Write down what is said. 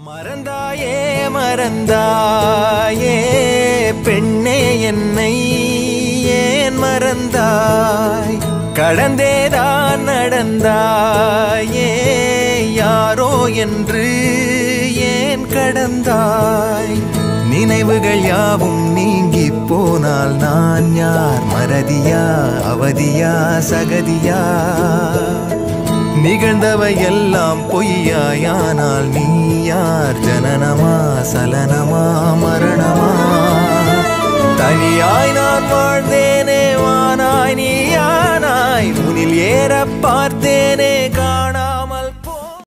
மறந்தாயே மறந்தாயே பெண்ணே என்னை ஏன் மறந்தாய் கடந்தேதான் நடந்தாயே யாரோ என்று ஏன் கடந்தாய் நினைவுகள் யாவும் நீங்கி போனால் நான் யார் மறதியா அவதியா சகதியா நிகழ்ந்தவை எல்லாம் பொய்யாயானால் நீ யார் ஜனனமா சலனமா மரணமா தனியாய் நான் வாழ்ந்தேனே வானாய் நீயானாய் உனில் ஏற பார்த்தேனே காணா